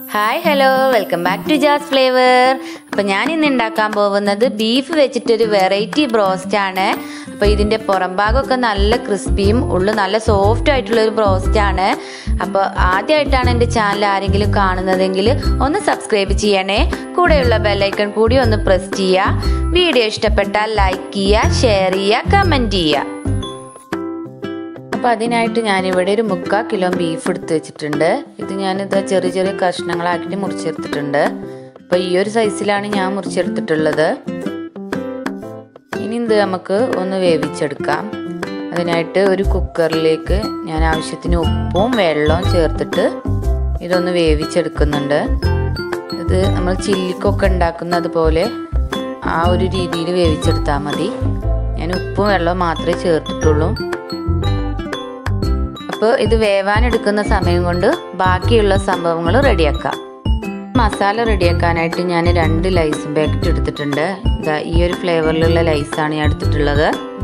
hi hello welcome back to Jas flavour appam ഞാൻ ഇന്ന് ഉണ്ടാക്കാൻ പോകുന്നത് ബീഫ് വെച്ചിട്ടൊരു വെറൈറ്റി ബ്രോസ്റ്റ് ആണ് അപ്പോൾ ഇതിൻ്റെ പുറം ഭാഗമൊക്കെ നല്ല ക്രിസ്പിയും ഉള്ളു നല്ല സോഫ്റ്റ് ആയിട്ടുള്ള ഒരു ബ്രോസ്റ്റ് ആണ് അപ്പോൾ ആദ്യമായിട്ടാണ് എൻ്റെ ചാനൽ ആരെങ്കിലും കാണുന്നതെങ്കിൽ ഒന്ന് സബ്സ്ക്രൈബ് ചെയ്യണേ കൂടെയുള്ള ബെല്ലൈക്കൺ കൂടി ഒന്ന് പ്രസ് ചെയ്യുക വീഡിയോ ഇഷ്ടപ്പെട്ടാൽ ലൈക്ക് ചെയ്യുക ഷെയർ ചെയ്യുക കമൻറ്റ് ചെയ്യുക അപ്പോൾ അതിനായിട്ട് ഞാനിവിടെ ഒരു മുക്കാൽ കിലോ ബീഫ് എടുത്ത് വെച്ചിട്ടുണ്ട് ഇത് ഞാനിത് ചെറിയ ചെറിയ കഷ്ണങ്ങളാക്കിയിട്ട് മുറിച്ചെടുത്തിട്ടുണ്ട് അപ്പോൾ ഈ ഒരു സൈസിലാണ് ഞാൻ മുറിച്ചെടുത്തിട്ടുള്ളത് ഇനി ഇത് നമുക്ക് ഒന്ന് വേവിച്ചെടുക്കാം അതിനായിട്ട് ഒരു കുക്കറിലേക്ക് ഞാൻ ആവശ്യത്തിന് ഉപ്പും വെള്ളവും ചേർത്തിട്ട് ഇതൊന്ന് വേവിച്ചെടുക്കുന്നുണ്ട് ഇത് നമ്മൾ ചില്ലിക്കൊക്കെ ഉണ്ടാക്കുന്നത് പോലെ ആ ഒരു രീതിയിൽ വേവിച്ചെടുത്താൽ മതി ഞാൻ ഉപ്പും വെള്ളവും മാത്രമേ ചേർത്തിട്ടുള്ളൂ അപ്പോൾ ഇത് വേവാനെടുക്കുന്ന സമയം കൊണ്ട് ബാക്കിയുള്ള സംഭവങ്ങൾ റെഡിയാക്കാം മസാല റെഡിയാക്കാനായിട്ട് ഞാൻ രണ്ട് ലൈസ് പാക്കറ്റ് എടുത്തിട്ടുണ്ട് ഇതാ ഈ ഒരു ഫ്ലേവറിലുള്ള ലൈസാണ് ഞാൻ എടുത്തിട്ടുള്ളത്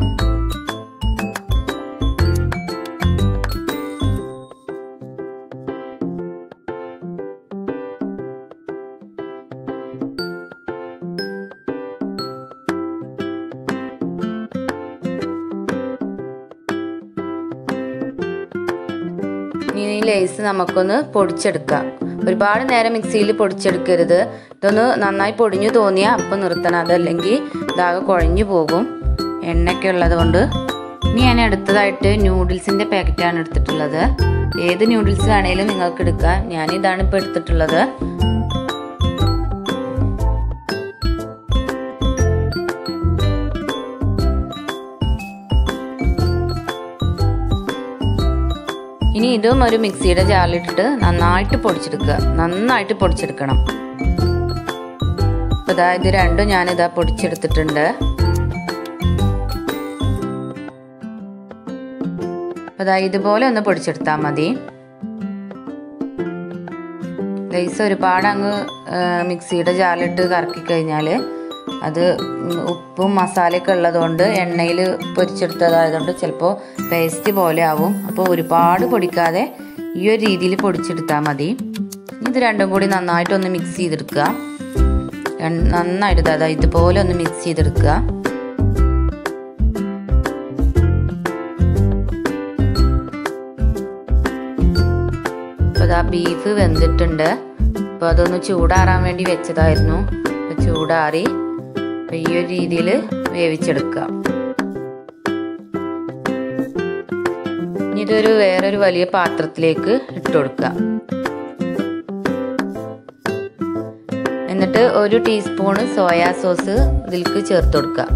ഇനി ഈ ലേസ് നമുക്കൊന്ന് പൊടിച്ചെടുക്കാം ഒരുപാട് നേരം മിക്സിയിൽ പൊടിച്ചെടുക്കരുത് ഇതൊന്ന് നന്നായി പൊടിഞ്ഞു തോന്നിയാൽ അപ്പം നിർത്തണം അതല്ലെങ്കിൽ ഇതാകെ കുഴഞ്ഞു പോകും എണ്ണയൊക്കെ ഉള്ളത് കൊണ്ട് ഇനി ഞാൻ അടുത്തതായിട്ട് ന്യൂഡിൽസിൻ്റെ പാക്കറ്റാണ് എടുത്തിട്ടുള്ളത് ഏത് ന്യൂഡിൽസ് ആണെങ്കിലും നിങ്ങൾക്ക് എടുക്കാം ഞാനിതാണ് ഇപ്പോൾ എടുത്തിട്ടുള്ളത് ഇനി ഇതും ഒരു മിക്സിയുടെ ജാറിലിട്ടിട്ട് നന്നായിട്ട് പൊടിച്ചെടുക്കുക നന്നായിട്ട് പൊടിച്ചെടുക്കണം അപ്പോൾ ഇതാ ഇത് രണ്ടും ഞാനിതാ പൊടിച്ചെടുത്തിട്ടുണ്ട് അപ്പോൾ ഇതാ ഇതുപോലെ ഒന്ന് പൊടിച്ചെടുത്താൽ മതി ലൈസ് ഒരുപാട് അങ്ങ് മിക്സിയുടെ ജാറിലിട്ട് കറക്കി കഴിഞ്ഞാൽ അത് ഉപ്പും മസാലയൊക്കെ ഉള്ളതുകൊണ്ട് എണ്ണയിൽ പൊരിച്ചെടുത്തതായതുകൊണ്ട് ചിലപ്പോൾ പേസ്റ്റ് പോലെ ആവും അപ്പോൾ ഒരുപാട് പൊടിക്കാതെ ഈ ഒരു രീതിയിൽ പൊടിച്ചെടുത്താൽ മതി ഇത് രണ്ടും കൂടി നന്നായിട്ടൊന്ന് മിക്സ് ചെയ്തെടുക്കുക നന്നായിട്ട് അതാ ഇതുപോലെ ഒന്ന് മിക്സ് ചെയ്തെടുക്കുക അപ്പോൾ അതാ ബീഫ് വെന്തിട്ടുണ്ട് അപ്പോൾ അതൊന്ന് ചൂടാറാൻ വേണ്ടി വെച്ചതായിരുന്നു അപ്പോൾ ചൂടാറി അപ്പോൾ ഈ ഒരു രീതിയിൽ വേവിച്ചെടുക്കുക ഇതൊരു വേറൊരു വലിയ പാത്രത്തിലേക്ക് ഇട്ട് കൊടുക്കുക എന്നിട്ട് ഒരു ടീസ്പൂണ് സോയാ സോസ് ഇതിലേക്ക് ചേർത്ത് കൊടുക്കുക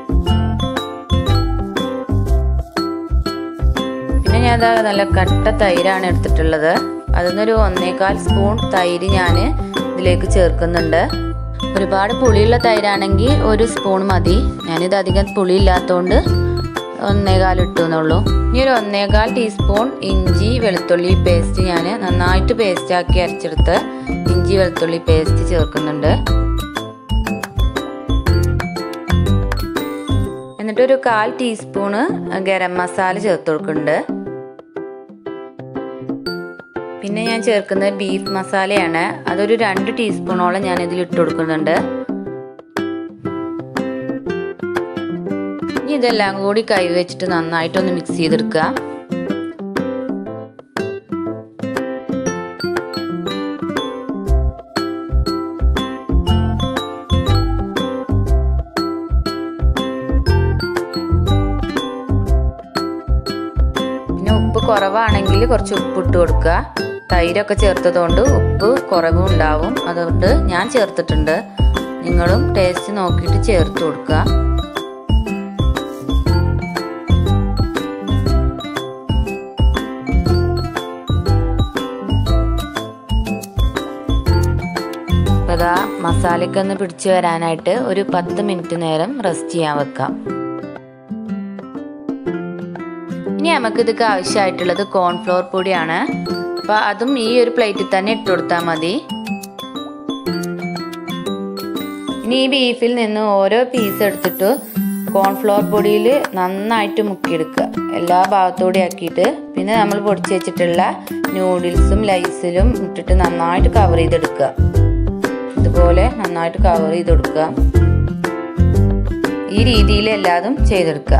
പിന്നെ ഞാൻ നല്ല കട്ട തൈരാണ് എടുത്തിട്ടുള്ളത് അതിന്നൊരു ഒന്നേകാൽ സ്പൂൺ തൈര് ഞാൻ ഇതിലേക്ക് ചേർക്കുന്നുണ്ട് ഒരുപാട് പുളിയുള്ള തൈരാണെങ്കിൽ ഒരു സ്പൂൺ മതി ഞാനിത് അധികം പുളി ഇല്ലാത്തതുകൊണ്ട് ഒന്നേകാൽ ഇട്ടു എന്നുള്ളൂ ഇനി ഒരു ഒന്നേകാൽ ടീസ്പൂൺ ഇഞ്ചി വെളുത്തുള്ളി പേസ്റ്റ് ഞാൻ നന്നായിട്ട് പേസ്റ്റ് ആക്കി അരച്ചെടുത്ത് ഇഞ്ചി വെളുത്തുള്ളി പേസ്റ്റ് ചേർക്കുന്നുണ്ട് എന്നിട്ടൊരു കാൽ ടീസ്പൂണ് ഗരം മസാല ചേർത്ത് കൊടുക്കുന്നുണ്ട് പിന്നെ ഞാൻ ചേർക്കുന്നത് ബീഫ് മസാലയാണ് അതൊരു രണ്ട് ടീസ്പൂണോളം ഞാൻ ഇതിൽ ഇട്ട് കൊടുക്കുന്നുണ്ട് ഇനി ഇതെല്ലാം കൂടി കൈ വെച്ചിട്ട് നന്നായിട്ടൊന്ന് മിക്സ് ചെയ്തെടുക്കുക പിന്നെ ഉപ്പ് കുറവാണെങ്കിൽ കുറച്ച് ഉപ്പ് ഇട്ട് കൊടുക്കുക തൈരൊക്കെ ചേർത്തതുകൊണ്ട് ഉപ്പ് കുറവും ഉണ്ടാവും അതുകൊണ്ട് ഞാൻ ചേർത്തിട്ടുണ്ട് നിങ്ങളും ടേസ്റ്റ് നോക്കിയിട്ട് ചേർത്ത് കൊടുക്കുക അതാ മസാലയ്ക്ക് ഒന്ന് പിടിച്ചു വരാനായിട്ട് ഒരു പത്ത് മിനിറ്റ് നേരം റെസ്റ്റ് ചെയ്യാൻ വെക്കാം ഇനി നമുക്ക് ഇതൊക്കെ ആവശ്യമായിട്ടുള്ളത് കോൺഫ്ലോർ പൊടിയാണ് അപ്പോൾ അതും ഈ ഒരു പ്ലേറ്റിൽ തന്നെ ഇട്ട് കൊടുത്താൽ മതി ഇനി ഈ ബീഫിൽ നിന്ന് ഓരോ പീസ് എടുത്തിട്ട് കോൺഫ്ലോർ പൊടിയിൽ നന്നായിട്ട് മുക്കിയെടുക്കുക എല്ലാ ഭാഗത്തോടെ ആക്കിയിട്ട് പിന്നെ നമ്മൾ പൊടിച്ച് വെച്ചിട്ടുള്ള നൂഡിൽസും ലൈസിലും ഇട്ടിട്ട് നന്നായിട്ട് കവർ ചെയ്തെടുക്കുക ഇതുപോലെ നന്നായിട്ട് കവർ ചെയ്ത് കൊടുക്കുക ഈ രീതിയിൽ എല്ലാതും ചെയ്തെടുക്കുക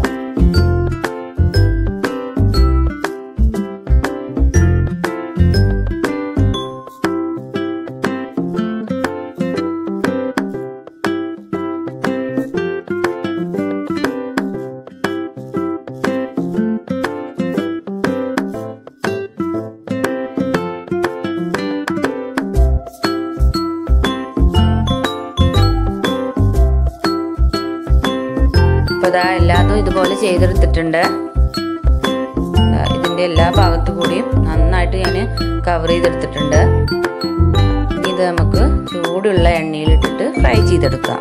അപ്പോൾ ഇതാ എല്ലാതും ഇതുപോലെ ചെയ്തെടുത്തിട്ടുണ്ട് ദാ ഇതിൻ്റെ എല്ലാ ഭാഗത്തു കൂടിയും നന്നായിട്ട് ഞാൻ കവർ ചെയ്തെടുത്തിട്ടുണ്ട് ഇനി ഇത് നമുക്ക് ചൂടുള്ള എണ്ണയിലിട്ടിട്ട് ഫ്രൈ ചെയ്തെടുക്കാം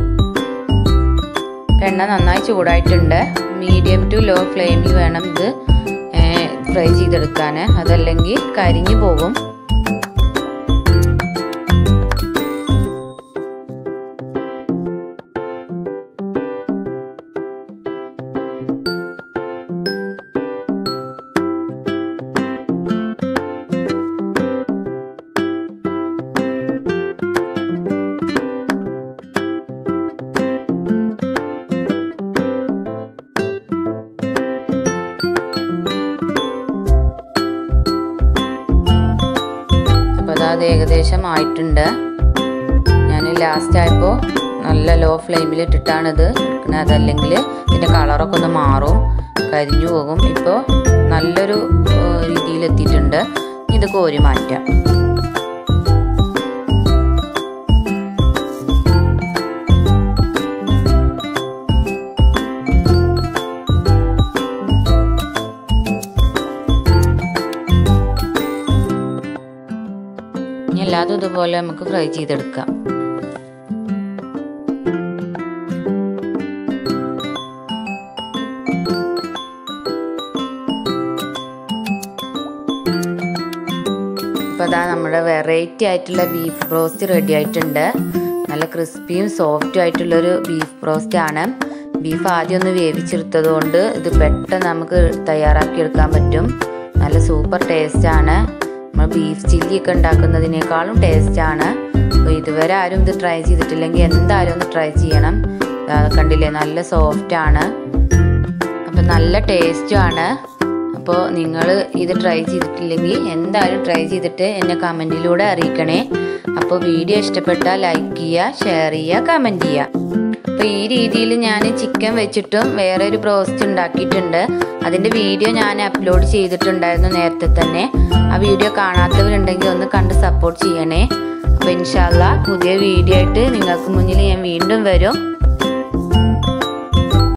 എണ്ണ നന്നായി ചൂടായിട്ടുണ്ട് മീഡിയം ടു ലോ ഫ്ലെയിമിൽ വേണം ഇത് ഫ്രൈ ചെയ്തെടുക്കാൻ അതല്ലെങ്കിൽ കരിഞ്ഞു പോകും അപ്പോൾ അത് ഏകദേശം ആയിട്ടുണ്ട് ഞാൻ ലാസ്റ്റ് ആയപ്പോൾ നല്ല ലോ ഫ്ലെയിമിൽ ഇട്ടിട്ടാണ് ഇത് എടുക്കുന്നത് അതല്ലെങ്കിൽ ഇതിൻ്റെ കളറൊക്കെ ഒന്ന് മാറും കരിഞ്ഞു പോകും ഇപ്പോൾ നല്ലൊരു രീതിയിൽ എത്തിയിട്ടുണ്ട് ഇത് കോരി മാറ്റാം ഇനി എല്ലാതും ഇതുപോലെ നമുക്ക് ഫ്രൈ ചെയ്തെടുക്കാം അപ്പോൾ അതാ നമ്മുടെ വെറൈറ്റി ആയിട്ടുള്ള ബീഫ് ബ്രോസ്റ്റ് റെഡി ആയിട്ടുണ്ട് നല്ല ക്രിസ്പിയും സോഫ്റ്റും ആയിട്ടുള്ളൊരു ബീഫ് ബ്രോസ്റ്റ് ആണ് ബീഫ് ആദ്യം ഒന്ന് വേവിച്ചെടുത്തത് കൊണ്ട് ഇത് പെട്ടെന്ന് നമുക്ക് തയ്യാറാക്കി എടുക്കാൻ പറ്റും നല്ല സൂപ്പർ ടേസ്റ്റ് ആണ് നമ്മൾ ബീഫ് ചില്ലി ഒക്കെ ഉണ്ടാക്കുന്നതിനേക്കാളും ടേസ്റ്റ് ആണ് അപ്പോൾ ഇതുവരെ ആരും ഇത് ട്രൈ ചെയ്തിട്ടില്ലെങ്കിൽ എന്തായാലും ഒന്ന് ട്രൈ ചെയ്യണം ദാ കണ്ടില്ലേ നല്ല സോഫ്റ്റ് ആണ് അപ്പം നല്ല ടേസ്റ്റും ആണ് അപ്പോൾ നിങ്ങൾ ഇത് ട്രൈ ചെയ്തിട്ടില്ലെങ്കിൽ എന്തായാലും ട്രൈ ചെയ്തിട്ട് എന്നെ കമൻറ്റിലൂടെ അറിയിക്കണേ അപ്പോൾ വീഡിയോ ഇഷ്ടപ്പെട്ടാൽ ലൈക്ക് ചെയ്യുക ഷെയർ ചെയ്യുക കമൻറ്റ് ചെയ്യുക അപ്പോൾ ഈ രീതിയിൽ ഞാൻ ചിക്കൻ വെച്ചിട്ടും വേറെ ഒരു ബ്രോസ്റ്റ് ഉണ്ടാക്കിയിട്ടുണ്ട് അതിൻ്റെ വീഡിയോ ഞാൻ അപ്ലോഡ് ചെയ്തിട്ടുണ്ടായിരുന്നു നേരത്തെ തന്നെ ആ വീഡിയോ കാണാത്തവരുണ്ടെങ്കിൽ ഒന്ന് കണ്ട് സപ്പോർട്ട് ചെയ്യണേ അപ്പോൾ ഇൻഷാല്ല പുതിയ വീഡിയോ ആയിട്ട് നിങ്ങൾക്ക് മുന്നിൽ ഞാൻ വീണ്ടും വരും